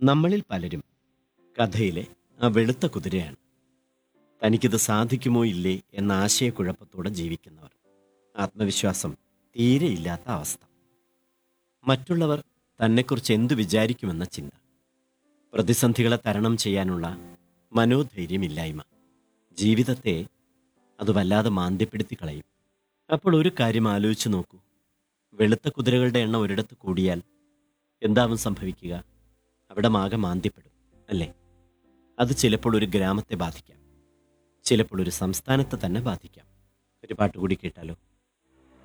നമ്മളിൽ പലരും കഥയിലെ ആ വെളുത്ത കുതിരയാണ് തനിക്കിത് സാധിക്കുമോ ഇല്ലേ എന്ന ആശയക്കുഴപ്പത്തോടെ ജീവിക്കുന്നവർ ആത്മവിശ്വാസം തീരെയില്ലാത്ത അവസ്ഥ മറ്റുള്ളവർ തന്നെക്കുറിച്ച് എന്തു വിചാരിക്കുമെന്ന ചിന്ത പ്രതിസന്ധികളെ തരണം ചെയ്യാനുള്ള മനോധൈര്യമില്ലായ്മ ജീവിതത്തെ അത് വല്ലാതെ മാന്ദ്യപ്പെടുത്തി കളയും അപ്പോൾ ഒരു കാര്യം ആലോചിച്ച് നോക്കൂ വെളുത്ത കുതിരകളുടെ എണ്ണം ഒരിടത്ത് കൂടിയാൽ എന്താവും സംഭവിക്കുക അവിടെ മാകെ മാന്ദ്യപ്പെടും അല്ലേ അത് ചിലപ്പോൾ ഒരു ഗ്രാമത്തെ ബാധിക്കാം ചിലപ്പോൾ ഒരു സംസ്ഥാനത്തെ തന്നെ ബാധിക്കാം ഒരു പാട്ട് കൂടി കേട്ടാലോ